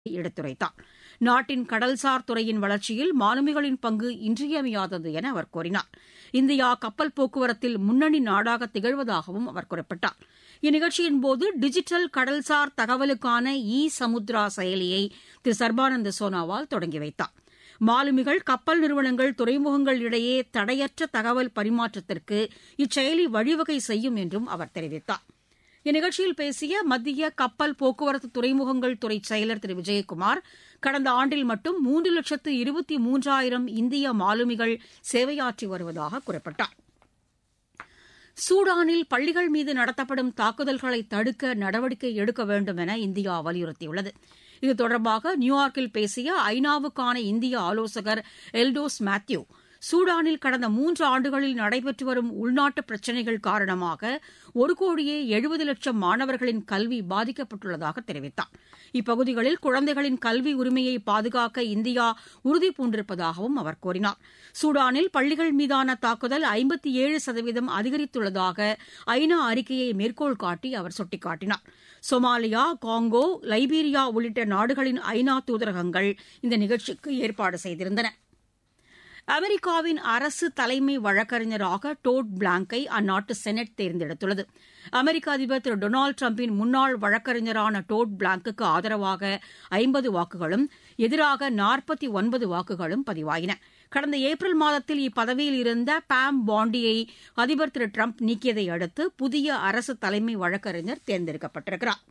எடுத்துரைத்தார் நாட்டின் கடல்சார் துறையின் வளர்ச்சியில் மாலுமிகளின் பங்கு இன்றியமையாதது என அவர் கூறினார் இந்தியா கப்பல் போக்குவரத்தில் முன்னணி நாடாக திகழ்வதாகவும் அவர் குறிப்பிட்டார் இந்நிகழ்ச்சியின்போது டிஜிட்டல் கடல்சார் தகவலுக்கான இ சமுத்ரா செயலியை திரு சர்பானந்த சோனாவால் தொடங்கி வைத்தார் மாலுமிகள் கப்பல் நிறுவனங்கள் துறைமுகங்கள் இடையே தடையற்ற தகவல் பரிமாற்றத்திற்கு இச்செயலி வழிவகை செய்யும் என்றும் அவர் தெரிவித்தார் இந்நிகழ்ச்சியில் பேசிய மத்திய கப்பல் போக்குவரத்து துறைமுகங்கள் துறை செயலர் திரு விஜயகுமார் கடந்த ஆண்டில் மட்டும் மூன்று லட்சத்து இருபத்தி மூன்றாயிரம் இந்திய மாலுமிகள் சேவையாற்றி வருவதாக குறிப்பிட்டார் சூடானில் பள்ளிகள் மீது நடத்தப்படும் தாக்குதல்களை தடுக்க நடவடிக்கை எடுக்க வேண்டும் என இந்தியா வலியுறுத்தியுள்ளது இது தொடர்பாக நியூயார்க்கில் பேசிய ஐநாவுக்கான இந்திய ஆலோசகர் எல்டோஸ் மேத்யூ சூடானில் கடந்த மூன்று ஆண்டுகளில் நடைபெற்று வரும் உள்நாட்டு பிரச்சினைகள் காரணமாக ஒரு கோடியே எழுபது லட்சம் மாணவர்களின் கல்வி பாதிக்கப்பட்டுள்ளதாக தெரிவித்தார் இப்பகுதிகளில் குழந்தைகளின் கல்வி உரிமையை பாதுகாக்க இந்தியா உறுதிபூண்டிருப்பதாகவும் அவர் கூறினார் சூடானில் பள்ளிகள் மீதான தாக்குதல் ஐம்பத்தி ஏழு சதவீதம் அதிகரித்துள்ளதாக ஐநா அறிக்கையை மேற்கோள் காட்டி அவர் சுட்டிக்காட்டினார் சொமாலியா காங்கோ லைபீரியா உள்ளிட்ட நாடுகளின் ஐநா தூதரகங்கள் இந்த நிகழ்ச்சிக்கு ஏற்பாடு செய்திருந்தன அமெரிக்காவின் அரசு தலைமை வழக்கறிஞராக டோட் பிளாங்கை அந்நாட்டு செனட் தேர்ந்தெடுத்துள்ளது அமெரிக்க அதிபர் திரு டொனால்டு டிரம்பின் முன்னாள் வழக்கறிஞரான டோட் பிளாங்குக்கு ஆதரவாக ஐம்பது வாக்குகளும் எதிராக நாற்பத்தி ஒன்பது வாக்குகளும் பதிவாயின கடந்த ஏப்ரல் மாதத்தில் இப்பதவியில் இருந்த பாம் பாண்டியை அதிபர் திரு டிரம்ப் நீக்கியதை அடுத்து புதிய அரசு தலைமை வழக்கறிஞர் தேர்ந்தெடுக்கப்பட்டிருக்கிறார்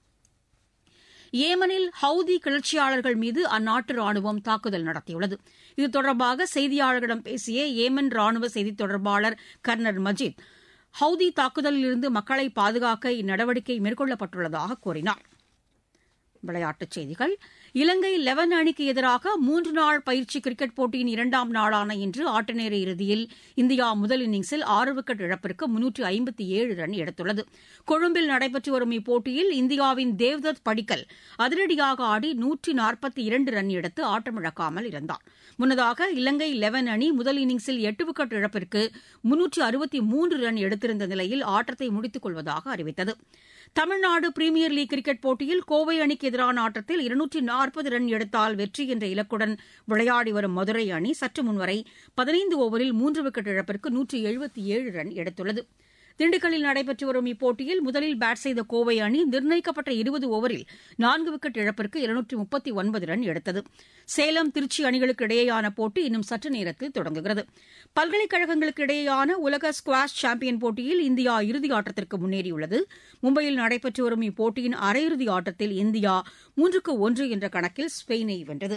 ஏமனில் ஹவுதி கிளர்ச்சியாளர்கள் மீது அந்நாட்டு ராணுவம் தாக்குதல் நடத்தியுள்ளது இது தொடர்பாக செய்தியாளர்களிடம் பேசிய ஏமன் ராணுவ செய்தித் தொடர்பாளர் கர்னல் மஜித் ஹவுதி தாக்குதலிலிருந்து மக்களை பாதுகாக்க இந்நடவடிக்கை மேற்கொள்ளப்பட்டுள்ளதாக கூறினார் விளையாட்டுச் செய்திகள் இலங்கை லெவன் அணிக்கு எதிராக மூன்று நாள் பயிற்சி கிரிக்கெட் போட்டியின் இரண்டாம் நாளான இன்று ஆட்டநேர இறுதியில் இந்தியா முதல் இன்னிங்ஸில் ஆறு விக்கெட் இழப்பிற்கு முன்னூற்று ஐம்பத்தி ஏழு ரன் எடுத்துள்ளது கொழும்பில் நடைபெற்று வரும் இப்போட்டியில் இந்தியாவின் தேவ்தத் படிக்கல் அதிரடியாக ஆடி நூற்றி நாற்பத்தி இரண்டு ரன் எடுத்து ஆட்டமிழக்காமல் இருந்தார் முன்னதாக இலங்கை லெவன் அணி முதல் இன்னிங்ஸில் எட்டு விக்கெட் இழப்பிற்கு முன்னூற்று அறுபத்தி மூன்று ரன் எடுத்திருந்த நிலையில் ஆட்டத்தை முடித்துக் கொள்வதாக அறிவித்தது தமிழ்நாடு பிரீமியர் லீக் கிரிக்கெட் போட்டியில் கோவை அணிக்கு எதிரான ஆட்டத்தில் இருநூற்றி நாற்பது ரன் எடுத்தால் வெற்றி என்ற இலக்குடன் விளையாடி வரும் மதுரை அணி சற்று முன்வரை பதினைந்து ஓவரில் மூன்று விக்கெட் இழப்பிற்கு நூற்றி எழுபத்தி ஏழு ரன் எடுத்துள்ளது திண்டுக்கல்லில் நடைபெற்று வரும் இப்போட்டியில் முதலில் பேட் செய்த கோவை அணி நிர்ணயிக்கப்பட்ட இருபது ஓவரில் நான்கு விக்கெட் இழப்பிற்கு இருநூற்றி முப்பத்தி ஒன்பது ரன் எடுத்தது சேலம் திருச்சி அணிகளுக்கு இடையேயான போட்டி இன்னும் சற்று நேரத்தில் தொடங்குகிறது பல்கலைக்கழகங்களுக்கு இடையேயான உலக ஸ்குவாஷ் சாம்பியன் போட்டியில் இந்தியா இறுதி ஆட்டத்திற்கு முன்னேறியுள்ளது மும்பையில் நடைபெற்று வரும் இப்போட்டியின் அரையிறுதி ஆட்டத்தில் இந்தியா மூன்றுக்கு ஒன்று என்ற கணக்கில் ஸ்பெயினை வென்றது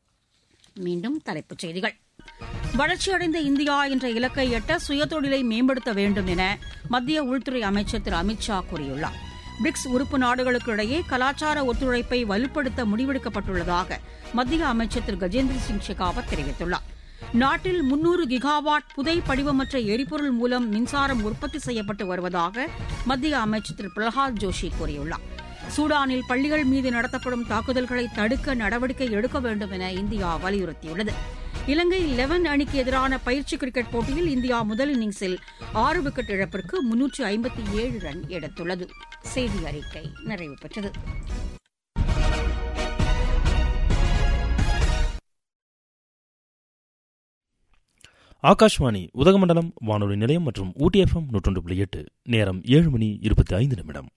மீண்டும் தலைப்புச் செய்திகள் வளர்ச்சியடைந்த இந்தியா என்ற இலக்கை எட்ட சுயதொழிலை மேம்படுத்த வேண்டும் என மத்திய உள்துறை அமைச்சர் திரு அமித் ஷா கூறியுள்ளார் பிரிக்ஸ் உறுப்பு நாடுகளுக்கு இடையே கலாச்சார ஒத்துழைப்பை வலுப்படுத்த முடிவெடுக்கப்பட்டுள்ளதாக மத்திய அமைச்சர் திரு கஜேந்திர சிங் ஷெகாவத் தெரிவித்துள்ளார் நாட்டில் முன்னூறு கிகாவாட் புதை படிவமற்ற எரிபொருள் மூலம் மின்சாரம் உற்பத்தி செய்யப்பட்டு வருவதாக மத்திய அமைச்சர் திரு பிரகலாத் ஜோஷி கூறியுள்ளார் சூடானில் பள்ளிகள் மீது நடத்தப்படும் தாக்குதல்களை தடுக்க நடவடிக்கை எடுக்க வேண்டும் என இந்தியா வலியுறுத்தியுள்ளது இலங்கை லெவன் அணிக்கு எதிரான பயிற்சி கிரிக்கெட் போட்டியில் இந்தியா முதல் இன்னிங்ஸில் ஆறு விக்கெட் இழப்பிற்கு முன்னூற்று ஐம்பத்தி ஏழு ரன் எடுத்துள்ளது செய்தி அறிக்கை நிறைவு பெற்றது ஆகாஷ்வாணி உதகமண்டலம் வானொலி நிலையம் மற்றும் ஊட்டி எஃப்எம் நூற்றொன்று புள்ளி எட்டு நேரம் ஏழு மணி இருபத்தி ஐந்து நிமிடம்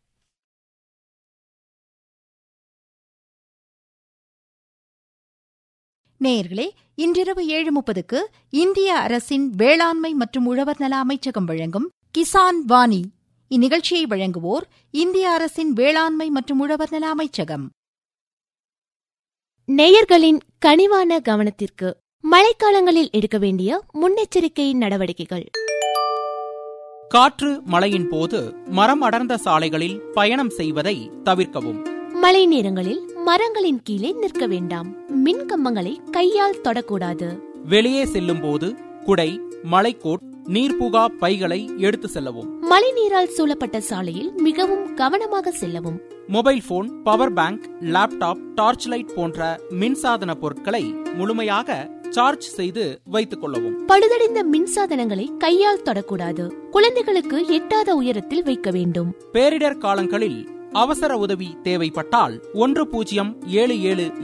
நேயர்களே இன்றிரவு ஏழு முப்பதுக்கு இந்திய அரசின் வேளாண்மை மற்றும் உழவர் நல அமைச்சகம் வழங்கும் கிசான் வாணி இந்நிகழ்ச்சியை வழங்குவோர் இந்திய அரசின் வேளாண்மை மற்றும் உழவர் நல அமைச்சகம் நேயர்களின் கனிவான கவனத்திற்கு மழைக்காலங்களில் எடுக்க வேண்டிய முன்னெச்சரிக்கை நடவடிக்கைகள் காற்று மழையின் போது மரம் அடர்ந்த சாலைகளில் பயணம் செய்வதை தவிர்க்கவும் மழை நேரங்களில் மரங்களின் கீழே நிற்க வேண்டாம் மின் கம்பங்களை கையால் தொடக்கூடாது வெளியே செல்லும் போது குடை மலைக்கோட் நீர்புகா பைகளை எடுத்து செல்லவும் மழை நீரால் சூழப்பட்ட சாலையில் மிகவும் கவனமாக செல்லவும் mobile phone power bank laptop torch light போன்ற மின்சாதன பொருட்களை முழுமையாக சார்ஜ் செய்து வைத்துக் கொள்ளவும் பழுதடைந்த மின்சாதனங்களை கையால் தொடக்கூடாது குழந்தைகளுக்கு எட்டாத உயரத்தில் வைக்க வேண்டும் பேரிடர் காலங்களில் அவசர உதவி தேவைப்பட்டால் ஒன்று பூஜ்ஜியம் ஏழு ஏழு